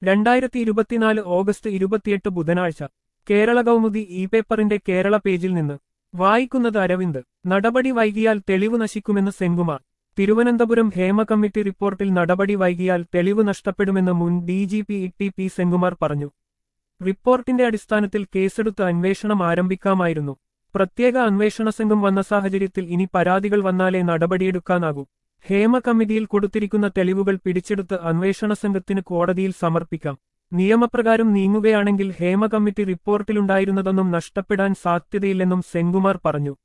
രണ്ടായിരത്തി ഇരുപത്തിനാല് ഓഗസ്റ്റ് ഇരുപത്തിയെട്ട് ബുധനാഴ്ച കേരള കൗമുദി ഇ പേപ്പറിന്റെ കേരള പേജിൽ നിന്ന് വായിക്കുന്നത് അരവിന്ദ് നടപടി വൈകിയാൽ തെളിവ് നശിക്കുമെന്ന് സെങ്കുമാർ തിരുവനന്തപുരം ഹേമ കമ്മിറ്റി റിപ്പോർട്ടിൽ നടപടി വൈകിയാൽ തെളിവ് നഷ്ടപ്പെടുമെന്ന് മുൻ D G P T P Senkumar പറഞ്ഞു റിപ്പോർട്ടിന്റെ അടിസ്ഥാനത്തിൽ കേസെടുത്ത് അന്വേഷണം ആരംഭിക്കാമായിരുന്നു പ്രത്യേക അന്വേഷണ സംഘം വന്ന സാഹചര്യത്തിൽ ഇനി പരാതികൾ വന്നാലേ നടപടിയെടുക്കാനാകൂ ഹേമ കമ്മിറ്റിയിൽ കൊടുത്തിരിക്കുന്ന തെളിവുകൾ പിടിച്ചെടുത്ത് അന്വേഷണ സംഘത്തിന് കോടതിയിൽ സമർപ്പിക്കാം നിയമപ്രകാരം നീങ്ങുകയാണെങ്കിൽ ഹേമ കമ്മിറ്റി റിപ്പോർട്ടിലുണ്ടായിരുന്നതൊന്നും നഷ്ടപ്പെടാൻ സാധ്യതയില്ലെന്നും സെങ്കുമാർ പറഞ്ഞു